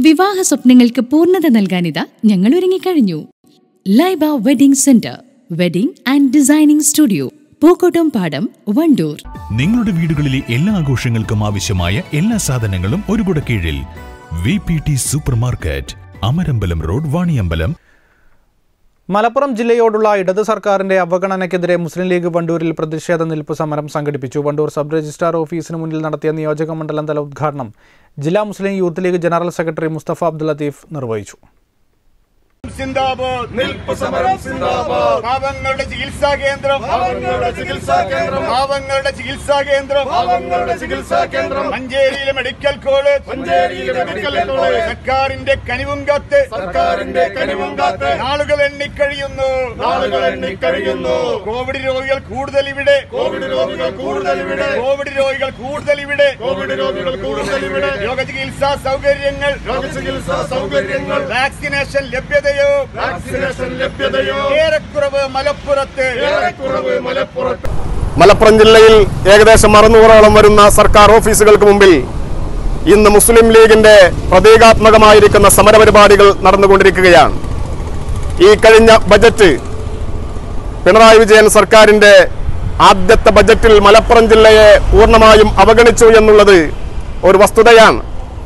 വിവാഹ സ്വപ്നങ്ങൾക്ക് പൂർണ്ണത നൽകാനിതാ ഞങ്ങൾ ഒരുങ്ങിക്കഴിഞ്ഞു Laiba wedding centre wedding and designing studio Pookkottumpadam Wandoor നിങ്ങളുടെ വീടുകളിലെ എല്ലാ ആഘോഷങ്ങൾക്കും ആവശ്യമായ എല്ലാ സാധനങ്ങളും ഒരു കുട കീഴിൽ V P T supermarket Amarambalam road Vaniyambalam Malappuram ജില്ലയോടുള്ള ഇടത് സർക്കാരിന്റെ അവഗണനയ്ക്കെതിരെ മുസ്ലിം ലീഗ് വണ്ടൂരിൽ പ്രതിഷേധ നിൽപ്പ് സമരം സംഘടിപ്പിച്ചു വണ്ടൂർ സബ് രജിസ്ട്രാർ ഓഫീസിന് മുന്നിൽ നടത്തിയ നിയോജക മണ്ഡലം തല ഉദ്ഘാടനം ജില്ലാ Muslim youth league general secretary Mustafa Abdul Latheef നിർവഹിച്ചു സിന്ദാബാദ് നിൽപ്പ് സമരം സിന്ദാബാദ് പാവങ്ങളുടെ ചികിത്സാ കേന്ദ്രം പാവങ്ങളുടെ ചികിത്സാ കേന്ദ്രം പാവങ്ങളുടെ ചികിത്സാ കേന്ദ്രം പാവങ്ങളുടെ ചികിത്സാ കേന്ദ്രം മഞ്ചേരിയിലെ മെഡിക്കൽ കോളേജ് മഞ്ചേരിയിലെ മെഡിക്കൽ കോളേജ് സർക്കാരിന്റെ കനിവും കാത്ത് സർക്കാരിന്റെ കനിവും കാത്ത് നാളുകൾ എണ്ണിക്കഴിയുന്നു നാളുകൾ എണ്ണിക്കഴിയുന്നു കോവിഡ് രോഗികൾ കൂടുതൽ ഇവിടെ കോവിഡ് രോഗികൾ കൂടുതൽ ഇവിടെ കോവിഡ് രോഗികൾ കൂടുതൽ ഇവിടെ കോവിഡ് രോഗികൾ കൂടുതൽ ഇവിടെ രോഗചികിത്സാ സൗകര്യങ്ങൾ രോഗചികിത്സാ സൗകര്യങ്ങൾ വാക്സിനേഷൻ ലഭ്യതയോ വാക്സിനേഷൻ ലഭ്യതയോ ഏറെക്കുറവ് മലപ്പുറത്ത് ഏറെക്കുറവ് മലപ്പുറത്ത് മലപ്പുറം ജില്ലയിൽ ഏകദേശം അറുന്നൂറോളം വരുന്ന സർക്കാർ ഓഫീസുകൾക്ക് മുമ്പിൽ ഇന്ന് മുസ്ലിം ലീഗിന്റെ പ്രതീകാത്മകമായിരിക്കുന്ന സമരപരിപാടികൾ നടന്നുകൊണ്ടിരിക്കുകയാണ് ഈ കഴിഞ്ഞ ബജറ്റ് പിണറായി വിജയൻ സർക്കാരിന്റെ ആദ്യത്തെ ബജറ്റിൽ മലപ്പുറം ജില്ലയെ പൂർണ്ണമായും അവഗണിച്ചു എന്നുള്ളത് ഒരു വസ്തുതയാണ്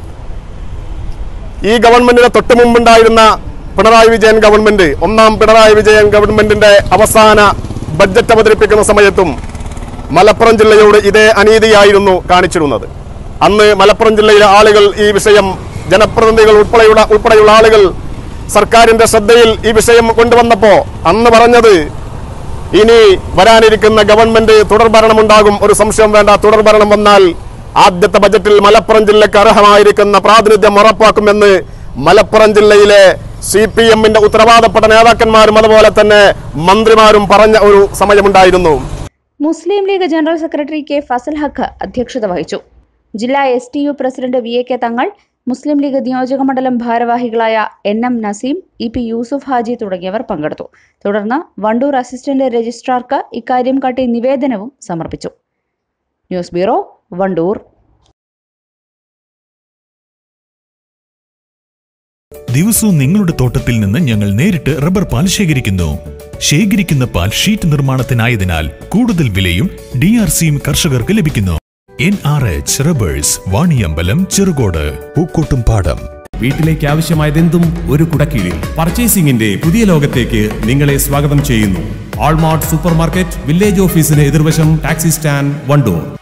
ഈ ഗവൺമെന്റിന് തൊട്ടു മുമ്പുണ്ടായിരുന്ന പിണറായി വിജയൻ ഗവൺമെന്റ് ഒന്നാം പിണറായി വിജയൻ ഗവൺമെന്റിന്റെ അവസാന ബഡ്ജറ്റ് അവതരിപ്പിക്കുന്ന സമയത്തും മലപ്പുറം ജില്ലയോട് ഇതേ അനീതിയായിരുന്നു കാണിച്ചിരുന്നത് അന്ന് മലപ്പുറം ജില്ലയിലെ ആളുകൾ ഈ വിഷയം ജനപ്രതിനിധികൾ ഉൾപ്പെടെയുള്ള ഉൾപ്പെടെയുള്ള ആളുകൾ സർക്കാരിന്റെ ശ്രദ്ധയിൽ ഈ വിഷയം കൊണ്ടുവന്നപ്പോ അന്ന് പറഞ്ഞത് ഇനി വരാനിരിക്കുന്ന ഗവൺമെന്റ് തുടർ ഭരണമുണ്ടാകും ഒരു സംശയം വേണ്ട തുടർ ഭരണം വന്നാൽ ആദ്യത്തെ ബജറ്റിൽ മലപ്പുറം ജില്ലക്ക് അർഹമായിരിക്കുന്ന പ്രാതിനിധ്യം ഉറപ്പാക്കുമെന്ന് മലപ്പുറം ജില്ലയിലെ സി പി എമ്മിന്റെ ഉത്തരവാദപ്പെട്ട നേതാക്കന്മാരും അതുപോലെ തന്നെ മന്ത്രിമാരും പറഞ്ഞ ഒരു സമയമുണ്ടായിരുന്നു Muslim league general secretary K Fazal Haq അധ്യക്ഷത വഹിച്ചു ജില്ലാ S T U president V A K Thangal Muslim league നിയോജക മണ്ഡലം ഭാരവാഹികളായ N M Naseem E P Yusuf Haji തുടങ്ങിയവർ പങ്കെടുത്തു തുടർന്ന് വണ്ടൂർ അസിസ്റ്റന്റ് രജിസ്ട്രാർക്ക് ഇക്കാര്യം കാട്ടി നിവേദനവും സമർപ്പിച്ചു ന്യൂസ് ബ്യൂറോ വണ്ടൂർ ദിവസവും നിങ്ങളുടെ തോട്ടത്തിൽ നിന്ന് ഞങ്ങൾ നേരിട്ട് റബ്ബർ പാൽ ശേഖരിക്കുന്നു ശേഖരിക്കുന്ന പാൽ ഷീറ്റ് നിർമ്മാണത്തിനായതിനാൽ കൂടുതൽ വിലയും ഡി ആർ സിയും കർഷകർക്ക് ലഭിക്കുന്നു N R H rubbers Vaniyambalam Cherukode Pookkottumpadam വീട്ടിലേക്ക് ആവശ്യമായതെന്തും ഒരു കുടക്കീഴിൽ പർച്ചേസിംഗിന്റെ പുതിയ ലോകത്തേക്ക് നിങ്ങളെ സ്വാഗതം ചെയ്യുന്നു ആൾമാർട്ട് സൂപ്പർ മാർക്കറ്റ് വില്ലേജ് ഓഫീസിന് എതിർവശം ടാക്സി സ്റ്റാൻഡ് വണ്ടൂർ